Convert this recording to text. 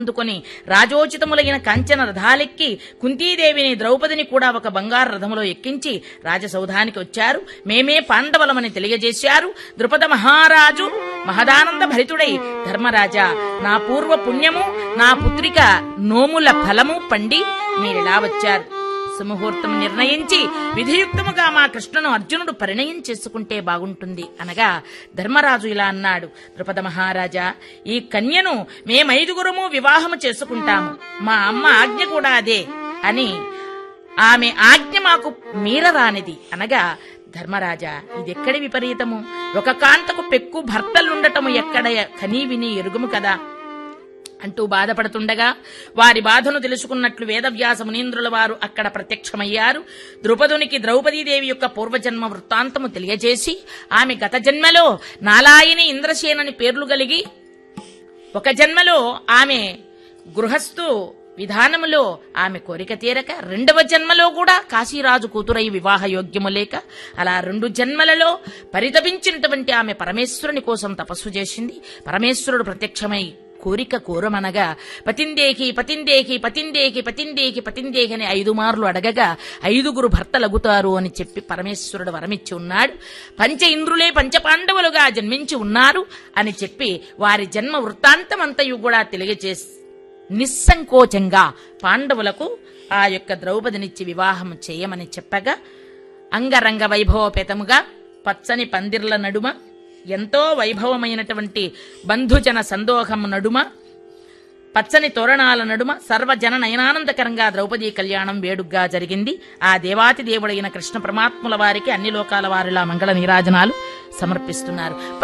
అందుకొని రాజోచితములైన కాంచన రథాలెక్కి కుంతీదేవిని ద్రౌపదిని కూడా ఒక బంగారు రథములో ఎక్కించి రాజసౌధానికి వచ్చారు మేమే పాండవులమని తెలియజేశారు ద్రుపద మహారాజు మహదానంద భరితుడై ధర్మరాజా నా పూర్వ పుణ్యము నా పుత్రిక నోముల ఫలము పండి మీరిలా వచ్చారు సుముహూర్తం నిర్ణయించి విధియుక్తముగా మా కృష్ణను అర్జునుడు పరిణయం చేసుకుంటే బాగుంటుంది అనగా ధర్మరాజు ఇలా అన్నాడు ద్రుపద మహారాజా ఈ కన్యను మేమైదుగురము వివాహము చేసుకుంటాము మా అమ్మ ఆజ్ఞ కూడా అదే అని ఆమె ఆజ్ఞ మాకు మీరరానిది అనగా ధర్మరాజా ఇదెక్కడి విపరీతము ఒక కాంతకు పెక్కు భర్తలుండటము ఎక్కడ కనీ విని ఎరుగుము కదా అంటూ బాధపడుతుండగా వారి బాధను తెలుసుకున్నట్లు వేదవ్యాస మునీంద్రుల వారు అక్కడ ప్రత్యక్షమయ్యారు ద్రుపదునికి ద్రౌపదీదేవి యొక్క పూర్వజన్మ వృత్తాంతము తెలియజేసి ఆమె గత జన్మలో నాలాయని ఇంద్రసేనని పేర్లు కలిగి ఒక జన్మలో ఆమె గృహస్థు విధానములో ఆమె కోరిక తీరక రెండవ జన్మలో కూడా కాశీరాజు కూతురై వివాహ యోగ్యము లేక అలా రెండు జన్మలలో పరితపించినటువంటి ఆమె పరమేశ్వరుని కోసం తపస్సు చేసింది పరమేశ్వరుడు ప్రత్యక్షమై కోరిక కోరమనగా పతిందేకి పతిందేకి పతిందేకి పతిందేకి పతిందేకి అని ఐదు మార్లు అడగగా ఐదుగురు భర్తలగుతారు అని చెప్పి పరమేశ్వరుడు వరమిచ్చి ఉన్నాడు పంచ ఇంద్రులే పంచపాండవులుగా జన్మించి ఉన్నారు అని చెప్పి వారి జన్మ వృత్తాంతమంతయు కూడా తెలియజేసి నిస్సంకోచంగా పాండవులకు ఆ యొక్క ద్రౌపదినిచ్చి వివాహం చేయమని చెప్పగా అంగరంగ వైభవపేతముగా పచ్చని పందిర్ల నడుమ ఎంతో వైభవమైనటువంటి బంధుజన సందోహం నడుమ పచ్చని తోరణాల నడుమ సర్వజన నయనానందకరంగా ద్రౌపదీ కళ్యాణం వేడుగ్గా జరిగింది ఆ దేవాతి దేవుడైన కృష్ణ పరమాత్ముల వారికి అన్ని లోకాల వారిలా మంగళ నీరాజనాలు సమర్పిస్తున్నారు